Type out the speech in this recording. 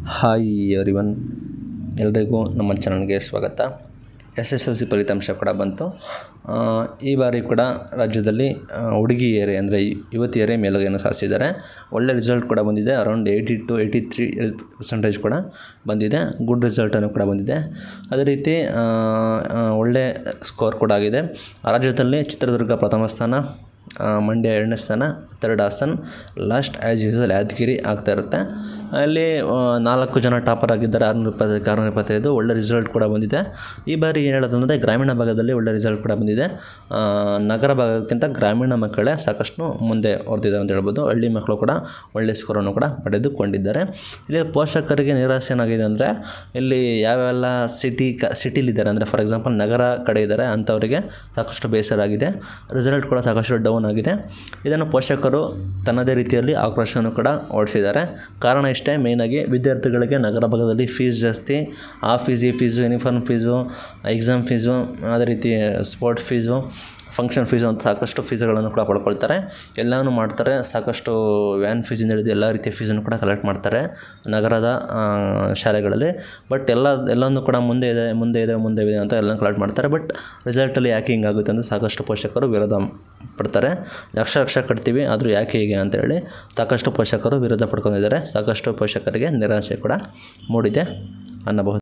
hi everyone ಎಲ್ರಿಗೂ ನಮ್ಮ ಚಾನಲ್ಗೆ ಸ್ವಾಗತ ಎಸ್ ಎಸ್ ಎಲ್ ಸಿ ಫಲಿತಾಂಶ ಕೂಡ ಬಂತು ಆ, ಈ ಬಾರಿ ಕೂಡ ರಾಜ್ಯದಲ್ಲಿ ಆ, ಹುಡುಗಿಯರೇ ಅಂದರೆ ಯುವತಿಯರೇ ಮೇಲುಗೈಯನ್ನು ಸಾಧಿಸಿದ್ದಾರೆ ಒಳ್ಳೆ ರಿಸಲ್ಟ್ ಕೂಡ ಬಂದಿದೆ around eighty two eighty three percentage ಕೂಡ ಬಂದಿದೆ ಗುಡ್ ರಿಸಲ್ಟನ್ನು ಕೂಡ ಬಂದಿದೆ ಅದೇ ರೀತಿ ಆ, ಆ, ಒಳ್ಳೆ ಸ್ಕೋರ್ ಕೂಡ ಆಗಿದೆ ರಾಜ್ಯದಲ್ಲಿ ಚಿತ್ರದುರ್ಗ ಪ್ರಥಮ ಸ್ಥಾನ ಆ, ಮಂಡ್ಯ ಎರಡನೇ ಸ್ಥಾನ third Hassan last as usual Yadgir ಆಗ್ತಾ ಇರುತ್ತೆ ಅಲ್ಲಿ ಆ, ನಾಲ್ಕು ಜನ ಟಾಪರ್ ಆಗಿದ್ದಾರೆ ಆರುನೂರ ಇಪ್ಪತ್ತೈದಕ್ಕೆ ಆರುನೂರ ಇಪ್ಪತ್ತೈದು ಒಳ್ಳೆ ರಿಸಲ್ಟ್ ಕೂಡ ಬಂದಿದೆ ಈ ಬಾರಿ ಏನು ಹೇಳೋದಂದರೆ ಗ್ರಾಮೀಣ ಭಾಗದಲ್ಲಿ ಒಳ್ಳೆ ರಿಸಲ್ಟ್ ಕೂಡ ಬಂದಿದೆ ಆ, ನಗರ ಭಾಗಕ್ಕಿಂತ ಗ್ರಾಮೀಣ ಮಕ್ಕಳೇ ಸಾಕಷ್ಟು ಮುಂದೆ ಹೊರದಿದ್ದಾರೆ ಅಂತ ಹೇಳ್ಬೋದು ಹಳ್ಳಿ ಮಕ್ಕಳು ಕೂಡ ಒಳ್ಳೆ ಸ್ಕೋರನ್ನು ಕೂಡ ಪಡೆದುಕೊಂಡಿದ್ದಾರೆ ಇಲ್ಲಿ ಪೋಷಕರಿಗೆ ನಿರಾಸೆ ಏನಾಗಿದೆ ಅಂದರೆ ಇಲ್ಲಿ ಯಾವೆಲ್ಲ ಸಿಟಿ ಕ ಸಿಟಿಲಿದ್ದಾರೆ ಅಂದರೆ ಫಾರ್ ಎಕ್ಸಾಂಪಲ್ ನಗರ ಕಡೆ ಇದ್ದಾರೆ ಅಂಥವರಿಗೆ ಸಾಕಷ್ಟು ಬೇಸರ ಆಗಿದೆ ರಿಸಲ್ಟ್ ಕೂಡ ಸಾಕಷ್ಟು ಡೌನ್ ಆಗಿದೆ ಇದನ್ನು ಪೋಷಕರು ತನ್ನದೇ ರೀತಿಯಲ್ಲಿ ಆಕ್ರೋಶವನ್ನು ಕೂಡ ಓಡಿಸಿದ್ದಾರೆ ಕಾರಣ ಇಷ್ಟೇ ಮೇಯ್ನಾಗಿ ವಿದ್ಯಾರ್ಥಿಗಳಿಗೆ ನಗರ ಭಾಗದಲ್ಲಿ ಫೀಸ್ ಜಾಸ್ತಿ ಆ ಫೀಸ್ ಈ fees uniform fees exam fees ಅದೇ ರೀತಿ ಸ್ಪೋರ್ಟ್ ಫೀಸು ಫಂಕ್ಷನ್ ಫೀಸು ಅಂತ ಸಾಕಷ್ಟು ಫೀಸ್ಗಳನ್ನು ಕೂಡ ಪಡ್ಕೊಳ್ತಾರೆ ಎಲ್ಲನೂ ಮಾಡ್ತಾರೆ ಸಾಕಷ್ಟು ವ್ಯಾನ್ ಫೀಸಿಂದ ಹಿಡಿದು ಎಲ್ಲ ರೀತಿಯ ಫೀಸನ್ನು ಕೂಡ ಕಲೆಕ್ಟ್ ಮಾಡ್ತಾರೆ ನಗರದ ಆ, ಶಾಲೆಗಳಲ್ಲಿ ಬಟ್ ಎಲ್ಲ ಎಲ್ಲನೂ ಕೂಡ ಮುಂದೆ ಇದೆ ಮುಂದೆ ಇದೆ ಮುಂದೆ ಇದೆ ಅಂತ ಎಲ್ಲ ಕಲೆಕ್ಟ್ ಮಾಡ್ತಾರೆ ಬಟ್ ರಿಸಲ್ಟಲ್ಲಿ ಯಾಕೆ ಹಿಂಗಾಗುತ್ತೆ ಅಂತ ಸಾಕಷ್ಟು ಪೋಷಕರು ವಿರೋಧ ಪಡ್ತಾರೆ ಲಕ್ಷ ಲಕ್ಷ ಕಟ್ತೀವಿ ಆದರೂ ಯಾಕೆ ಹೀಗೆ ಅಂತೇಳಿ ಸಾಕಷ್ಟು ಪೋಷಕರು ವಿರೋಧ ಪಡ್ಕೊಂಡಿದ್ದಾರೆ ಸಾಕಷ್ಟು ಪೋಷಕರಿಗೆ ನಿರಾಸೆ ಕೂಡ ಮೂಡಿದೆ ಅನ್ನಬಹುದು